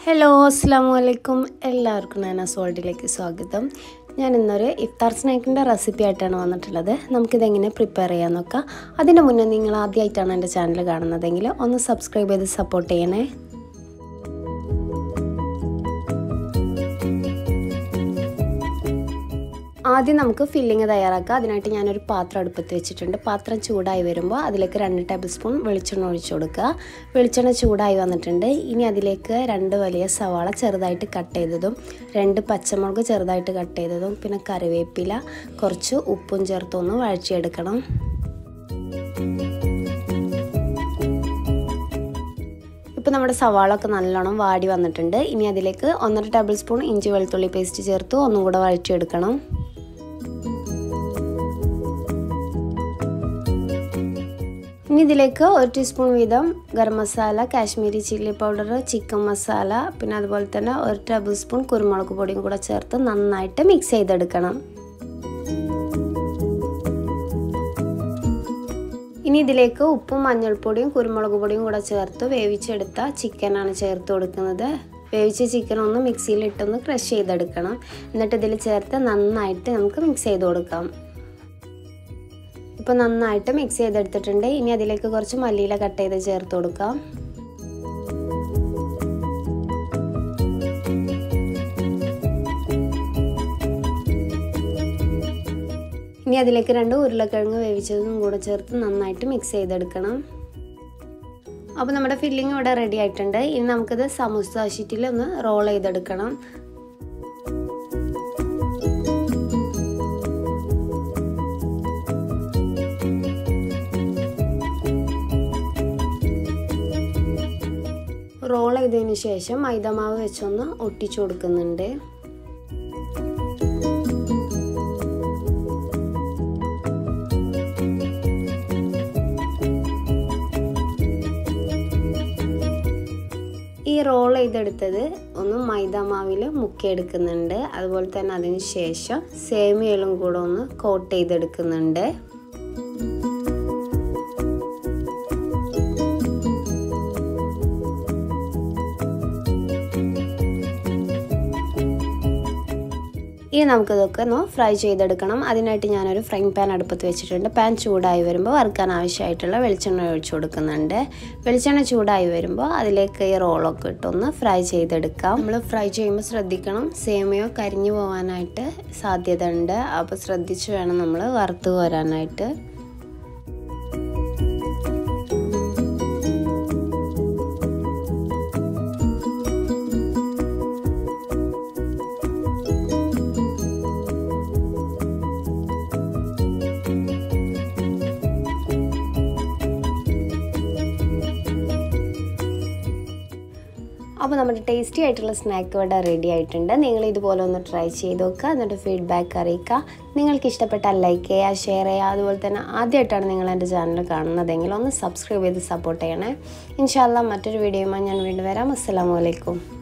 hello അസ്സാം വലൈക്കും എല്ലാവർക്കും നാന സോൾട്ടിലേക്ക് സ്വാഗതം ഞാൻ ഇന്നൊരു ഇഫ്താർ സ്നാക്കിൻ്റെ റെസിപ്പി ആയിട്ടാണ് വന്നിട്ടുള്ളത് നമുക്കിതെങ്ങനെ പ്രിപ്പയർ ചെയ്യാൻ നോക്കാം അതിന് മുന്നേ നിങ്ങൾ ആദ്യമായിട്ടാണ് എൻ്റെ ചാനൽ കാണുന്നതെങ്കിൽ ഒന്ന് സബ്സ്ക്രൈബ് ചെയ്ത് സപ്പോർട്ട് ചെയ്യണേ ആദ്യം നമുക്ക് ഫില്ലിങ് തയ്യാറാക്കാം അതിനായിട്ട് ഞാനൊരു പാത്രം അടുപ്പത്ത് വെച്ചിട്ടുണ്ട് പാത്രം ചൂടായി വരുമ്പോൾ അതിലേക്ക് രണ്ട് ടേബിൾ സ്പൂൺ വെളിച്ചെണ്ണ ഒഴിച്ചു കൊടുക്കുക വെളിച്ചെണ്ണ ചൂടായി വന്നിട്ടുണ്ട് ഇനി അതിലേക്ക് രണ്ട് വലിയ സവാള ചെറുതായിട്ട് കട്ട് ചെയ്തതും രണ്ട് പച്ചമുളക് ചെറുതായിട്ട് കട്ട് ചെയ്തതും പിന്നെ കറിവേപ്പില കുറച്ച് ഉപ്പും ചേർത്തൊന്ന് വഴച്ചിയെടുക്കണം ഇപ്പോൾ നമ്മുടെ സവാളൊക്കെ നല്ലോണം വാടി വന്നിട്ടുണ്ട് ഇനി അതിലേക്ക് ഒന്നര ടേബിൾ സ്പൂൺ ഇഞ്ചി വെളുത്തുള്ളി പേസ്റ്റ് ചേർത്ത് ഒന്നും കൂടെ വഴറ്റിയെടുക്കണം ഇനി ഇതിലേക്ക് ഒരു ടീസ്പൂൺ വീതം garam masala Kashmiri chilli powder chicken masala പിന്നെ അതുപോലെ തന്നെ ഒരു ടേബിൾ സ്പൂൺ കുരുമുളക് പൊടിയും കൂടെ ചേർത്ത് നന്നായിട്ട് മിക്സ് ചെയ്തെടുക്കണം ഇനി ഇതിലേക്ക് ഉപ്പും മഞ്ഞൾപ്പൊടിയും കുരുമുളക് പൊടിയും കൂടെ ചേർത്ത് വേവിച്ചെടുത്ത ചിക്കനാണ് ചേർത്ത് കൊടുക്കുന്നത് വേവിച്ച ചിക്കൻ ഒന്ന് മിക്സിയിലിട്ടൊന്ന് ക്രഷ് ചെയ്തെടുക്കണം എന്നിട്ട് ഇതിൽ ചേർത്ത് നന്നായിട്ട് നമുക്ക് മിക്സ് ചെയ്ത് കൊടുക്കാം ഇപ്പോൾ നന്നായിട്ട് മിക്സ് ചെയ്തെടുത്തിട്ടുണ്ട് ഇനി അതിലേക്ക് കുറച്ച് മല്ലിയില കട്ട് ചെയ്ത് ചേർത്ത് കൊടുക്കാം ഇനി അതിലേക്ക് രണ്ട് ഉരുളക്കിഴങ്ങ് വേവിച്ചതും കൂടെ ചേർത്ത് നന്നായിട്ട് മിക്സ് ചെയ്തെടുക്കണം അപ്പോൾ നമ്മുടെ ഫില്ലിംഗ് ഇവിടെ റെഡി ആയിട്ടുണ്ട് ഇനി നമുക്കിത് സമൂസ ഷീറ്റിൽ ഒന്ന് റോൾ ചെയ്തെടുക്കണം റോൾ ചെയ്തതിന് ശേഷം മൈദമാവ് വെച്ചൊന്ന് ഒട്ടിച്ചു കൊടുക്കുന്നുണ്ട് ഈ റോൾ ചെയ്തെടുത്തത് ഒന്ന് മൈദാമാവിൽ മുക്കിയെടുക്കുന്നുണ്ട് അതുപോലെ തന്നെ അതിന് ശേഷം സേമിയലും കൂടെ ഒന്ന് കോട്ട് ചെയ്തെടുക്കുന്നുണ്ട് ഇനി നമുക്കിതൊക്കെ ഒന്ന് ഫ്രൈ ചെയ്തെടുക്കണം അതിനായിട്ട് ഞാനൊരു ഫ്രൈങ് പാൻ അടുപ്പത്ത് വെച്ചിട്ടുണ്ട് പാൻ ചൂടായി വരുമ്പോൾ വറുക്കാൻ ആവശ്യമായിട്ടുള്ള വെളിച്ചെണ്ണ ഒഴിച്ചു കൊടുക്കുന്നുണ്ട് വെളിച്ചെണ്ണ ചൂടായി വരുമ്പോൾ അതിലേക്ക് ഈ റോളൊക്കെ ഇട്ടൊന്ന് ഫ്രൈ ചെയ്തെടുക്കാം നമ്മൾ ഫ്രൈ ചെയ്യുമ്പോൾ ശ്രദ്ധിക്കണം സേമിയോ കരിഞ്ഞു പോകാനായിട്ട് സാധ്യത ഉണ്ട് അപ്പോൾ ശ്രദ്ധിച്ച് വേണം നമ്മൾ വറുത്ത് കോരാനായിട്ട് അപ്പോൾ നമ്മുടെ ടേസ്റ്റി ആയിട്ടുള്ള സ്നാക്ക് ഇവിടെ റെഡി ആയിട്ടുണ്ട് നിങ്ങൾ ഇതുപോലെ ഒന്ന് ട്രൈ ചെയ്ത് നോക്കുക എന്നിട്ട് ഫീഡ്ബാക്ക് അറിയിക്കുക നിങ്ങൾക്ക് ഇഷ്ടപ്പെട്ടാൽ ലൈക്ക് ചെയ്യുക ഷെയർ ചെയ്യുക അതുപോലെ തന്നെ ആദ്യമായിട്ടാണ് നിങ്ങൾ എൻ്റെ ചാനൽ കാണുന്നതെങ്കിൽ ഒന്ന് സബ്സ്ക്രൈബ് ചെയ്ത് സപ്പോർട്ട് ചെയ്യണേ ഇൻഷാല്ല മറ്റൊരു വീഡിയോയുമായി ഞാൻ വീണ്ടും വരാം അസ്സാം വലൈക്കും